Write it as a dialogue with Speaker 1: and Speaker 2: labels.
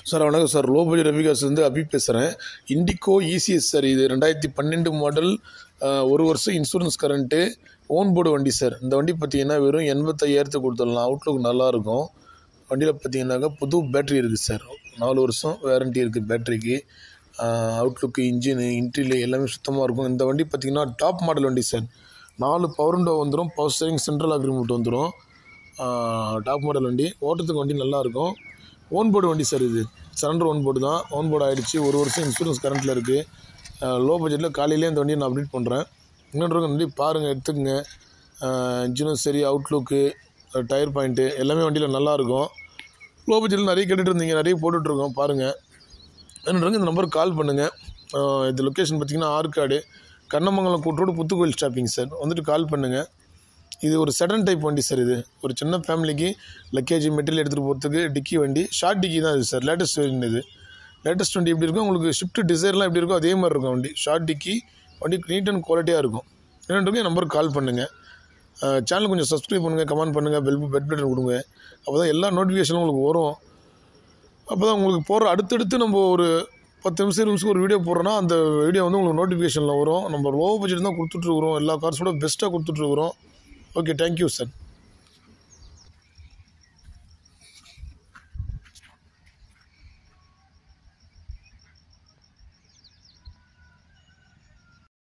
Speaker 1: sir வணக்கம் sir low budget அபிகாஸ் வந்து அபி பேசுகிறேன் இண்டிகோ இசிஎஸ் சார் இது ரெண்டாயிரத்தி பன்னெண்டு மாடல் ஒரு வருஷம் இன்சூரன்ஸ் கரண்ட்டு ஓன் போர்டு வண்டி சார் இந்த வண்டி பார்த்தீங்கன்னா வெறும் எண்பத்தையாயிரத்துக்கு கொடுத்துடலாம் அவுட்லுக் நல்லாயிருக்கும் வண்டியில் பார்த்தீங்கன்னாக்கா புது பேட்ரி இருக்குது சார் நாலு வருஷம் வேரண்டி இருக்குது பேட்ரிக்கு அவுட்லுக்கு இன்ஜினு இன்ட்ரிலே எல்லாமே சுத்தமாக இருக்கும் இந்த வண்டி பார்த்தீங்கன்னா டாப் மாடல் வண்டி சார் நாலு பவர் விண்டோ வந்துடும் பவர் ஸ்டேரிங் சென்ட்ரல் அக்ரிமெண்ட் வந்துடும் டாப் மாடல் வண்டி ஓட்டுறதுக்கு வண்டி நல்லாயிருக்கும் ஓன் போர்டு வண்டி சார் இது சரண்டர் ஓன் போர்டு தான் ஓன் போர்டு ஆகிடுச்சு ஒரு வருஷம் இன்சூரன்ஸ் கரண்ட்டில் இருக்குது லோ பட்ஜெட்டில் காலையிலே இந்த வண்டியை நான் அப்டேட் பண்ணுறேன் இன்னொன்று வண்டி பாருங்கள் எடுத்துக்கங்க இன்ஜினும் சரி அவுட்லுக்கு டயர் பாயிண்ட்டு எல்லாமே வண்டியில் நல்லாயிருக்கும் லோ பட்ஜெட்டில் நிறைய கேட்டுட்டு இருந்தீங்க நிறைய போட்டுட்ருக்கோம் பாருங்கள் இன்னொன்று இந்த நம்பருக்கு கால் பண்ணுங்கள் இது லொக்கேஷன் பார்த்தீங்கன்னா ஆற்காடு கண்ணமங்கலம் கூட்டோடு புத்துக்கோயில் ஸ்டாப்பிங் சார் வந்துட்டு கால் பண்ணுங்கள் இது ஒரு சடன் டைப் வண்டி சார் இது ஒரு சின்ன ஃபேமிலிக்கு லக்கேஜ் மெட்டீரியல் எடுத்துகிட்டு போகிறதுக்கு டிக்கி வண்டி ஷார்ட் டிக்கி தான் இது சார் லேட்டஸ்ட் வேரியன்ட் இது லேட்டஸ்ட் வண்டி எப்படி இருக்கும் உங்களுக்கு ஷிஃப்ட் டிசைர்லாம் எப்படி இருக்கோ அதே மாதிரி இருக்கும் வண்டி ஷார்ட் டிக்கி வண்டி நீட் அண்ட் குவாலிட்டியாக இருக்கும் என்னன்றது என் நம்பருக்கு கால் பண்ணுங்கள் சேனல் கொஞ்சம் சப்ஸ்கிரைப் பண்ணுங்கள் கமெண்ட் பண்ணுங்கள் பெல் பெட் பட்டன் கொடுங்க அப்போ தான் எல்லா நோட்டிஃபிகேஷனும் உங்களுக்கு வரும் அப்போ தான் உங்களுக்கு போகிற அடுத்தடுத்து நம்ம ஒரு பத்து நிமிஷம் நிமிஷம் ஒரு வீடியோ போடுறோன்னா அந்த வீடியோ வந்து உங்களுக்கு நோட்டிஃபிகேஷனில் வரும் நம்ம லோ பட்ஜெட் தான் கொடுத்துட்ருக்குறோம் எல்லா கார்ஸோட பெஸ்ட்டாக கொடுத்துட்ருக்குறோம் ஓகே தேங்க்யூ சார்